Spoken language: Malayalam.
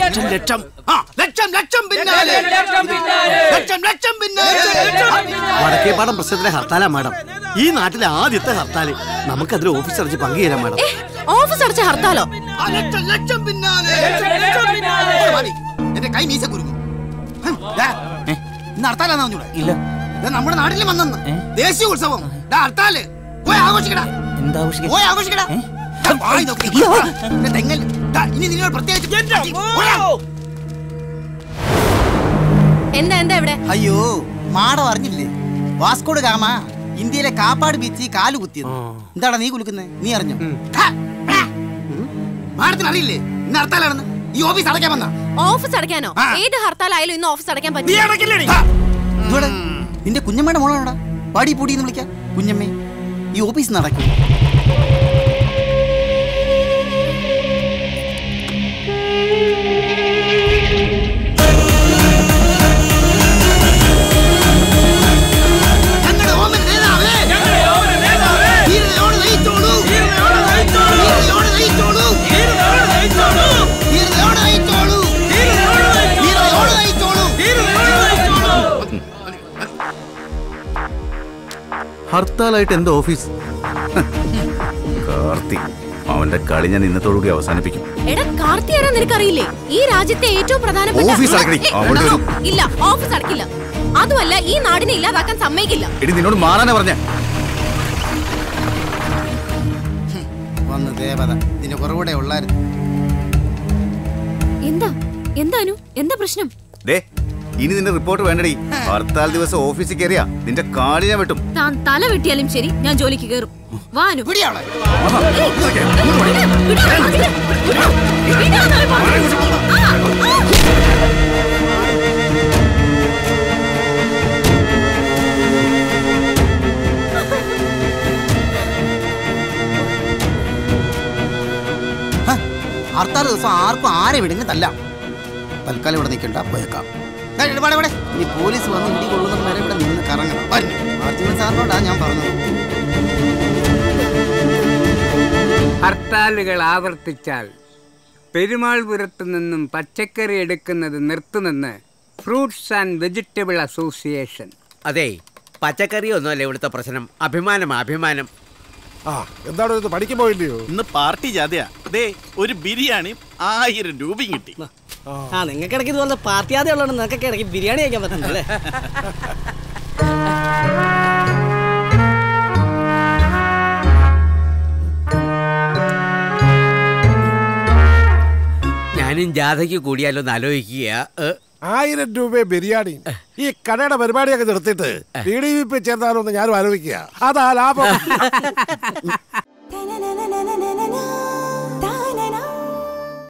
ലക്ഷം ലക്ഷം ആ ലക്ഷം ലക്ഷം പിന്നാലെ ലക്ഷം ലക്ഷം പിന്നാലെ വടക്കേപ്പാടം പ്രശ്നത്തിലെ ഹർത്താലാ മാഡം ഈ നാട്ടിലെ ആദ്യത്തെ ഹർത്താല് നമുക്കതിൽ ഓഫീസ് അടച്ച് പങ്കുചേരാം മാഡം ഓഫീസ് അടച്ച ഹർത്താലോ ആ ലക്ഷം ലക്ഷം പിന്നാലെ ഓ, മതി. എന്റെ കൈ മീശ കുരുങ്ങും ഹും, ദാ, ഇന്ന് ഹർത്താലാന്ന് പറഞ്ഞൂടെ ഇല്ല ഇത് നമ്മുടെ നാട്ടിൽ വന്നെന്ന് ദേശീയ ഉത്സവം ദാ ഹർത്താല് പോയി ആഘോഷിക്കടാ എന്താ ആവശ്യം പോയി ആഘോഷിക്കടാ ദാ, വായി നോക്കി. ദാ, തെങ്ങൽ ദാ, ഇനി നിന്നോട് പ്രത്യേകിച്ച് പോടാ. എന്താ എന്താ ഇവിടെ അയ്യോ മാടം അറിഞ്ഞില്ലേ വാസ്കോഡ് ഗാമ ഇന്ത്യയിലെ കാപ്പാട് ബീച്ച് കാല് കുത്തിയത് എന്താടാ നീ കുലുക്കുന്നേ നീ അറിഞ്ഞോ ഹാ, ഹാ. മാഡത്തിന് അറിയില്ലേ ഇന്ന് ഹർത്താലാണെന്ന് ഈ ഓഫീസ് അടയ്ക്കാൻ വന്ന ഓഫീസ് അടയ്ക്കാനോ ആ. ഏത് ഹർത്താലായാലും ഇന്ന് ഓഫീസ് അടയ്ക്കാൻ നീ പറ്റില്ല അടയ്ക്കില്ലേടി ഇവിടെ നിന്റെ കുഞ്ഞമ്മയുടെ മോളാണോടാ പാടി പൂടി എന്ന് വിളിക്കാം കുഞ്ഞമ്മേ ഈ ഓഫീസ് നടക്കും ഞങ്ങളുടെ ഓമന നേതാവേ ധീരതയോടെ നയിച്ചോളൂ ധീരതയോടെ നയിച്ചോളൂ ധീരതയോടെ നയിച്ചോളൂ ധീരതയോടെ നയിച്ചോളൂ ഹർത്താലായിട്ട് എന്താ ഓഫീസ് കാർത്തി അവന്റെ കളി ഞാൻ ഇന്നത്തോടുകൂടി അവസാനിപ്പിക്കും എടാ കാർത്തിയാരാ നിനക്കറിയില്ലേ ഈ രാജ്യത്തെ ഏറ്റവും പ്രധാനപ്പെട്ട ഓഫീസ് അടക്കടി. ഏയ്, അവിടെ no, വരും. ഇല്ല ഓഫീസ് അടക്കില്ല അതുമല്ല ഈ നാടിനെ ഇല്ലാതാക്കാൻ സമ്മതിക്കില്ല എടി നിന്നോട് മാറാനാ പറഞ്ഞ വന്ന് ദേവത ഇതിന്റെ കുറവുകൂടെ ഉള്ളായിരുന്നു എന്താ എന്താനു എന്താ പ്രശ്നം ദേ ഇനി നിന്റെ റിപ്പോർട്ട് വേണ്ടടി ഹർത്താൽ ദിവസം ഓഫീസിൽ കയറിയാ നിന്റെ കാളി ഞാൻ വെട്ടും താൻ തല വെട്ടിയാലും ശരി ഞാൻ ജോലിക്ക് കയറും വാനു പിടിയാവളെ ഹ, ഹർത്താൽ ദിവസം ആർക്കും ആരെ വിടുങ്ങ് തല്ലാം തൽക്കാലം ഇവിടെ നിൽക്കണ്ട പോയേക്കാം ദാ, ഇവിടെ, ഇവിടെ, ഇവിടെ. ഇനി പോലീസ് വന്ന് ഇടി കൊള്ളുന്ന വരെ ഇവിടെ നിന്ന് കറങ്ങണം വരണം. അർജുനൻ സാറിനോടാ ഞാൻ പറഞ്ഞത് ഹർത്താലുകൾ ആവർത്തിച്ചാൽ പെരുമാൾപുരത്തു നിന്നും പച്ചക്കറി എടുക്കുന്നത് നിർത്തുമെന്ന് ഫ്രൂട്ട്സ് ആൻഡ് വെജിറ്റബിൾ അസോസിയേഷൻ അതെ പച്ചക്കറി ഒന്നുമല്ല ഇവിടുത്തെ പ്രശ്നം അഭിമാനം അഭിമാനം ആ എന്താണ് ഇത് പഠിക്കാൻ പോയില്ലയോ ഇന്ന് പാർട്ടി ജാഥയാ ദേ ഒരു ബിരിയാണി ആയിരം രൂപയും കിട്ടി ആ നിങ്ങൾക്ക് ഇടയ്ക്ക് ഇതുപോലെ പാർട്ടി ആദ്യം ഉള്ളതുകൊണ്ട് നിങ്ങൾക്കൊക്കെ ഇടയ്ക്ക് ബിരിയാണി കഴിക്കാൻ പറ്റുന്നല്ലേ ഞാനും ജാഥയ്ക്ക് കൂടിയാലോ എന്ന് ആലോചിക്കുക ഏ, ആയിരം രൂപ ബിരിയാണി ഈ കടയുടെ പരിപാടിയൊക്കെ നിർത്തിയിട്ട് പി ഡി വി ചേർന്നാലോ എന്ന് ഞാനും ആലോചിക്കുക അതാ ലാഭം